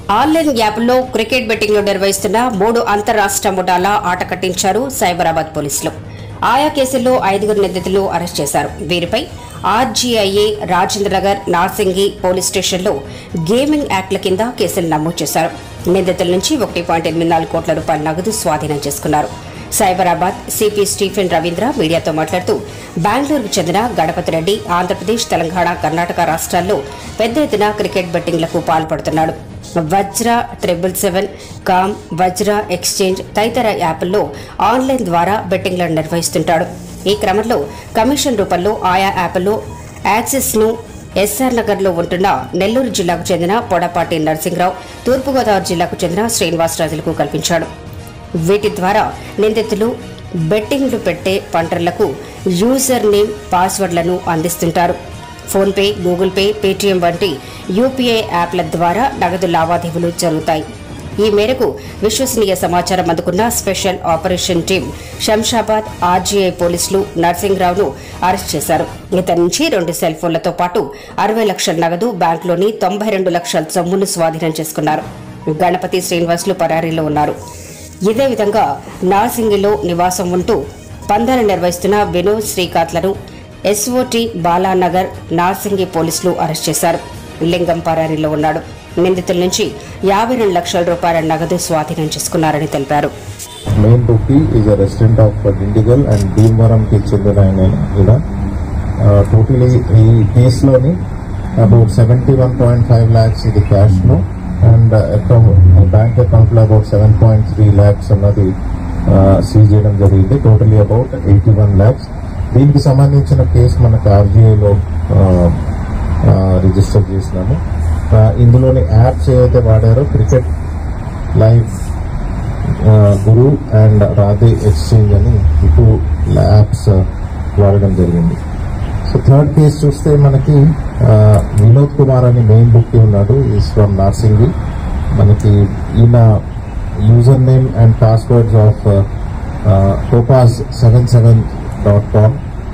online యాప్లో cricket బెట్టింగ్లు నిర్వహిస్తున్న మూడు అంతరాష్ట్ర ముఠాల ఆట కట్టించారు సైబరాబాద్ పోలీసులు ఆయా కేసుల్లో ఐదుగురు నిందితులు అరెస్ట్ చేశారు వీరిపై ఆర్జీఐఏ రాజేంద్రనగర్ నార్సింగి పోలీస్ స్టేషన్లో గేమింగ్ యాక్ట్ల కింద కేసులు నమోదు చేశారు నిందితుల నుంచి ఒకటి పాయింట్ ఎనిమిది నాలుగు కోట్ల రూపాయల నగదు స్వాధీనం చేసుకున్నారు సైబరాబాద్ సిపి స్టీఫెన్ రవీంద్ర మీడియాతో మాట్లాడుతూ బెంగళూరుకు చెందిన గణపతి రెడ్డి ఆంధ్రప్రదేశ్ తెలంగాణ కర్ణాటక రాష్ట్రాల్లో పెద్ద ఎత్తున క్రికెట్ బెట్టింగ్లకు పాల్పడుతున్నాడు Vajra triple seven com Vajra exchange తదితర యాప్ల్లో ఆన్లైన్ ద్వారా బెట్టింగ్లను నిర్వహిస్తుంటాడు ఈ క్రమంలో కమిషన్ రూపంలో ఆయా యాప్ల్లో యాక్సెస్ను ఎస్ఆర్ నగర్లో ఉంటున్న నెల్లూరు జిల్లాకు చెందిన పొడపాటి నరసింహరావు తూర్పుగోదావరి జిల్లాకు చెందిన శ్రీనివాసరాజులకు కల్పించాడు వీటి ద్వారా నిందితులు బెట్టింగ్లు పెట్టే పంటర్లకు యూజర్ నేమ్ పాస్వర్డ్లను అందిస్తుంటారు ఫోన్పే గూగుల్ పే పేటీఎం వంటి యూపీఐ యాప్ల ద్వారా నగదు లావాదేవీలు జరుగుతాయి ఈ మేరకు విశ్వసనీయ సమాచారం అందుకున్న special operation team Shamshabad RGI పోలీసులు నర్సింగ్రావును అరెస్ట్ చేశారు ఇతని నుంచి రెండు సెల్ ఫోన్లతో పాటు అరవై లక్షల నగదు బ్యాంకులోని తొంభై రెండు లక్షల సొమ్మును స్వాధీనం చేసుకున్నారు గణపతి శ్రీనివాసులు పరారీలో ఉన్నారు ఇదే విధంగా నార్సింగిలో నివాసం ఉంటూ పందాలు నిర్వహిస్తున్న వినోద్ శ్రీకాంత్లను ఎస్ఓటి బాలానగర్ నార్సింగి పోలీసులు అరెస్ట్ చేశారు లింగం పరారీలో ఉన్నాడు నిందితుల నుంచి యాభై రెండు లక్షల రూపాయల నగదు స్వాధీనం చేసుకున్నారని తెలిపారు main bookie is a resident of Dindigul and భీమవరంకి చెందిన ఆయన ఇలా టోటలీ ఈ కేసులోని about seventy one point five lakhs ఇది క్యాష్ను అండ్ బ్యాంక్ అకౌంట్లో about seven point three lakhs అన్నది సీజ్ చేయడం జరిగింది totally about eighty one lakhs దీనికి సంబంధించిన కేసు మనకు ఆర్బీఐలో రిజిస్టర్ చేసినాము ఆ, ఇందులోని యాప్స్ ఏవైతే వాడారో cricket live Guru and Radhe exchange అని ఈ టూ యాప్స్ వాడడం జరిగింది సో థర్డ్ కేసు చూస్తే మనకి ఆ, వినోద్ కుమార్ అని మెయిన్ బుక్ ఉన్నాడు ఈస్ ఫ్రమ్ నార్సింగి మనకి ఈయన user name and passwords of topaz seven seven dot com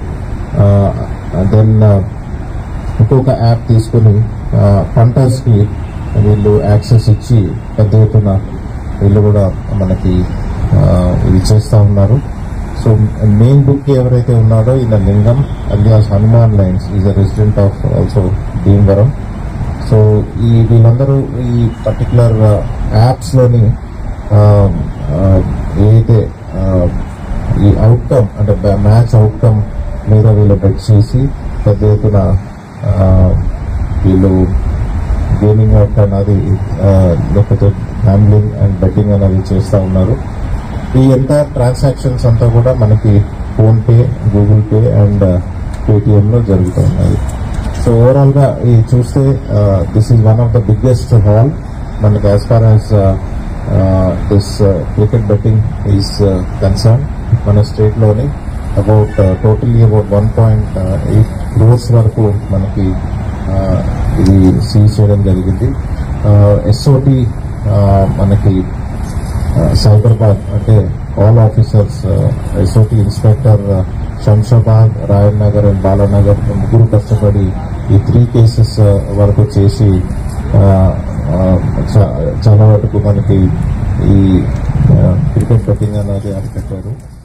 then ఇంకొక యాప్ తీసుకుని పంటర్స్ కి వీళ్ళు యాక్సెస్ ఇచ్చి పెద్ద ఎత్తున వీళ్ళు కూడా మనకి ఆ, ఇది చేస్తా ఉన్నారు సో మెయిన్ బుక్ ఎవరైతే ఉన్నాడో ఈయన Lingam alias Hanuman lines is a resident of also Bhimavaram so ఈ వీళ్ళందరూ ఈ పర్టికులర్ యాప్స్ లోని ఆ, ఆ, ఏదైతే ఆ, ఈ అవుట్కమ్ అంటే మ్యాచ్ అవుట్కమ్ మీద వీళ్ళు బెట్ చేసి పెద్ద ఎత్తున ఆ, వీళ్ళు గేమింగ్ యాక్ట్ అన్నది ఆ, లేకపోతే హ్యాండ్లింగ్ అండ్ బెట్టింగ్ అనేది చేస్తూ ఉన్నారు ఈ ఎంటైర్ ట్రాన్సాక్షన్స్ అంతా కూడా మనకి PhonePe Google Pay and Paytm లో జరుగుతూ ఉన్నాయి సో ఓవరాల్ గా ఈ చూస్తే this is one of the biggest haul మనకి as far as this cricket betting is concern మన స్టేట్ లోని about totally about one point eight crores వరకు మనకి uh, ఇది సీజ్ చేయడం జరిగింది ఎస్ఓటి మనకి సైబరాబాద్ అంటే all officers SOT inspector Shamshabad Royal Nagar and Balanagar ముగ్గురు కష్టపడి ఈ త్రీ కేసెస్ వరకు చేసి ఆ, ఆ, చా- చాలా వరకు మనకి ఈ క్రికెట్ బెట్టింగ్ అనేది అరికట్టారు